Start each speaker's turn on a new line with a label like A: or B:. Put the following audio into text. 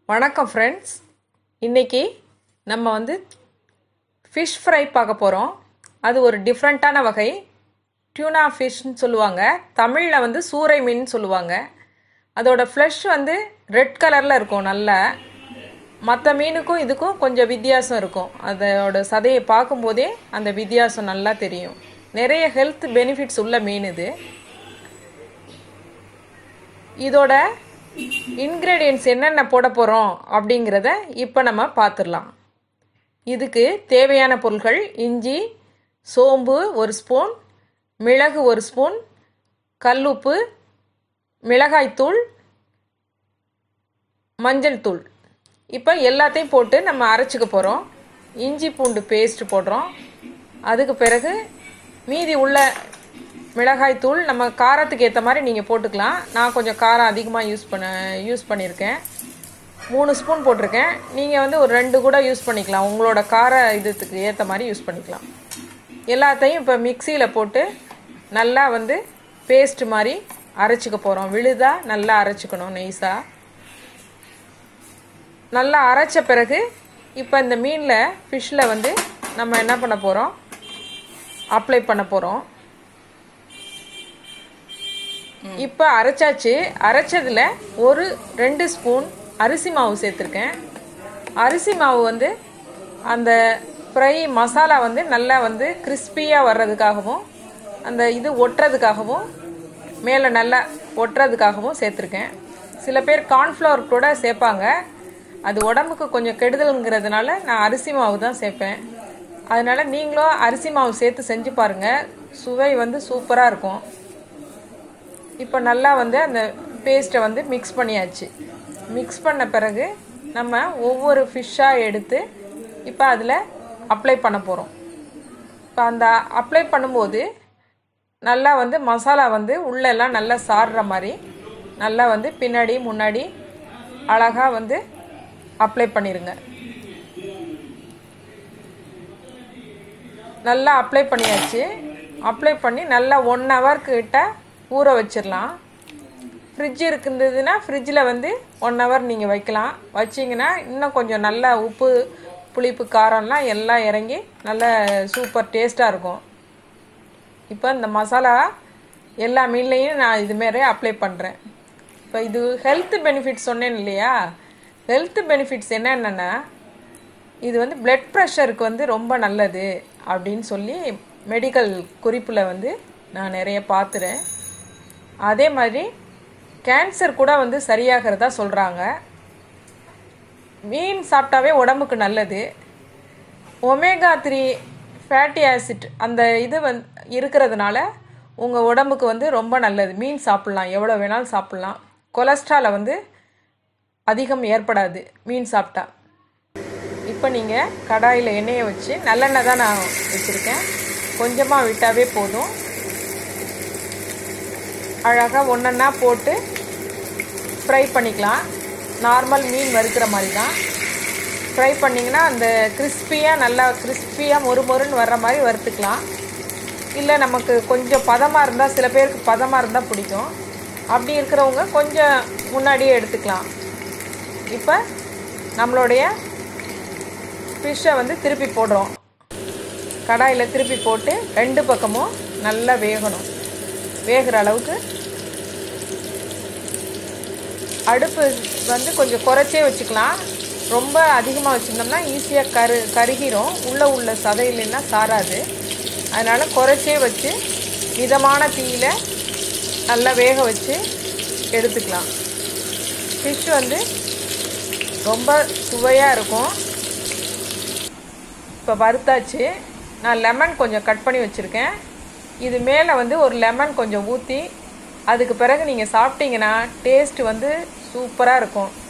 A: வணக்கம் ஃப்ரெண்ட்ஸ் இன்றைக்கி நம்ம வந்து ஃபிஷ் ஃப்ரை பார்க்க போகிறோம் அது ஒரு டிஃப்ரெண்ட்டான வகை டியூனா ஃபிஷ்னு சொல்லுவாங்க தமிழில் வந்து சூறை மீன் சொல்லுவாங்க அதோட ஃப்ளஷ் வந்து ரெட் கலரில் இருக்கும் நல்லா மற்ற மீனுக்கும் இதுக்கும் கொஞ்சம் வித்தியாசம் இருக்கும் அதோட சதையை பார்க்கும்போதே அந்த வித்தியாசம் நல்லா தெரியும் நிறைய ஹெல்த் பெனிஃபிட்ஸ் உள்ள மீன் இது இதோட இன்க்ரீடியன்ட்ஸ் என்னென்ன போட போகிறோம் அப்படிங்கிறத இப்போ நம்ம பார்த்துடலாம் இதுக்கு தேவையான பொருட்கள் இஞ்சி சோம்பு ஒரு ஸ்பூன் மிளகு ஒரு ஸ்பூன் கல்லுப்பு மிளகாய்த்தூள் மஞ்சள் தூள் இப்போ எல்லாத்தையும் போட்டு நம்ம அரைச்சிக்க போகிறோம் இஞ்சி பூண்டு பேஸ்ட் போடுறோம் அதுக்கு பிறகு மீதி உள்ள மிளகாய் தூள் நம்ம காரத்துக்கு ஏற்ற மாதிரி நீங்கள் போட்டுக்கலாம் நான் கொஞ்சம் காரம் அதிகமாக யூஸ் பண்ண யூஸ் பண்ணியிருக்கேன் மூணு ஸ்பூன் போட்டிருக்கேன் நீங்கள் வந்து ஒரு ரெண்டு கூட யூஸ் பண்ணிக்கலாம் உங்களோட கார இதுக்கு ஏற்ற மாதிரி யூஸ் பண்ணிக்கலாம் எல்லாத்தையும் இப்போ மிக்சியில் போட்டு நல்லா வந்து பேஸ்ட் மாதிரி அரைச்சிக்க போகிறோம் விழுதாக நல்லா அரைச்சிக்கணும் நெய்ஸாக நல்லா அரைச்ச பிறகு இப்போ இந்த மீனில் ஃபிஷ்ஷில் வந்து நம்ம என்ன பண்ண போகிறோம் அப்ளை பண்ண போகிறோம் இப்போ அரைச்சாச்சு அரைச்சதில் ஒரு ரெண்டு ஸ்பூன் அரிசி மாவு சேர்த்துருக்கேன் அரிசி மாவு வந்து அந்த ஃப்ரை மசாலா வந்து நல்லா வந்து கிறிஸ்பியாக வர்றதுக்காகவும் அந்த இது ஒட்டுறதுக்காகவும் மேலே நல்லா ஒட்டுறதுக்காகவும் சேர்த்துருக்கேன் சில பேர் கார்ன்ஃப்ளவர் கூட சேர்ப்பாங்க அது உடம்புக்கு கொஞ்சம் கெடுதலுங்கிறதுனால நான் அரிசி மாவு தான் சேர்ப்பேன் அதனால் நீங்களும் அரிசி மாவு சேர்த்து செஞ்சு பாருங்கள் சுவை வந்து சூப்பராக இருக்கும் இப்போ நல்லா வந்து அந்த பேஸ்ட்டை வந்து மிக்ஸ் பண்ணியாச்சு மிக்ஸ் பண்ண பிறகு நம்ம ஒவ்வொரு ஃபிஷ்ஷாக எடுத்து இப்போ அதில் அப்ளை பண்ண போகிறோம் இப்போ அந்த அப்ளை பண்ணும்போது நல்லா வந்து மசாலா வந்து உள்ளெல்லாம் நல்லா சாடுற மாதிரி நல்லா வந்து பின்னாடி முன்னாடி அழகாக வந்து அப்ளை பண்ணிடுங்க நல்லா அப்ளை பண்ணியாச்சு அப்ளை பண்ணி நல்லா ஒன் ஹவர் கிட்ட ஊற வச்சிடலாம் ஃப்ரிட்ஜ் இருந்ததுன்னா ஃப்ரிட்ஜில் வந்து ஒன் ஹவர் நீங்கள் வைக்கலாம் வச்சிங்கன்னா இன்னும் கொஞ்சம் நல்லா உப்பு புளிப்பு காரம்லாம் எல்லாம் இறங்கி நல்ல சூப்பர் டேஸ்ட்டாக இருக்கும் இப்போ இந்த மசாலா எல்லா மீன்லேயும் நான் இதுமாரி அப்ளை பண்ணுறேன் இப்போ இது ஹெல்த் பெனிஃபிட்ஸ் சொன்னேன் இல்லையா ஹெல்த் பெனிஃபிட்ஸ் என்னென்னா இது வந்து பிளட் ப்ரெஷருக்கு வந்து ரொம்ப நல்லது அப்படின்னு சொல்லி மெடிக்கல் குறிப்பில் வந்து நான் நிறைய பார்த்துறேன் அதே மாதிரி கேன்சர் கூட வந்து சரியாகிறதா சொல்கிறாங்க மீன் சாப்பிட்டாவே உடம்புக்கு நல்லது ஒமேகா த்ரீ ஃபேட்டி ஆசிட் அந்த இது வந் இருக்கிறதுனால உங்கள் உடம்புக்கு வந்து ரொம்ப நல்லது மீன் சாப்பிட்லாம் எவ்வளோ வேணாலும் சாப்பிட்லாம் கொலஸ்ட்ராலை வந்து அதிகம் ஏற்படாது மீன் சாப்பிட்டா இப்போ நீங்கள் கடாயில் எண்ணெயை வச்சு நல்லெண்ணெய் தான் நான் வச்சுருக்கேன் கொஞ்சமாக விட்டாவே போதும் அழகாக ஒன்றா போட்டு ஃப்ரை பண்ணிக்கலாம் நார்மல் மீன் வறுக்கிற மாதிரி தான் ஃப்ரை பண்ணிங்கன்னா அந்த கிறிஸ்பியாக நல்லா கிறிஸ்பியாக மொறு மொறுன்னு வர்ற மாதிரி வறுத்துக்கலாம் இல்லை நமக்கு கொஞ்சம் பதமாக இருந்தால் சில பேருக்கு பதமாக இருந்தால் பிடிக்கும் அப்படி இருக்கிறவங்க கொஞ்சம் முன்னாடியே எடுத்துக்கலாம் இப்போ நம்மளுடைய ஃபிஷ்ஷை வந்து திருப்பி போடுறோம் கடாயில் திருப்பி போட்டு ரெண்டு பக்கமும் நல்லா வேகணும் வேகிற அளவுக்கு அடுப்பு வந்து கொஞ்சம் குறைச்சே வச்சுக்கலாம் ரொம்ப அதிகமாக வச்சுருந்தோம்னா ஈஸியாக கரு கருகிரும் உள்ளே உள்ள சதையிலன்னா சாராது அதனால் குறைச்சே வச்சு மிதமான தீயில் நல்லா வேக வச்சு எடுத்துக்கலாம் ஃபிஷ் வந்து ரொம்ப சுவையாக இருக்கும் இப்போ வறுத்தாச்சு நான் லெமன் கொஞ்சம் கட் பண்ணி வச்சுருக்கேன் இது மேலே வந்து ஒரு லெமன் கொஞ்சம் ஊற்றி அதுக்கு பிறகு நீங்கள் சாப்பிட்டீங்கன்னா டேஸ்ட் வந்து சூப்பராக இருக்கும்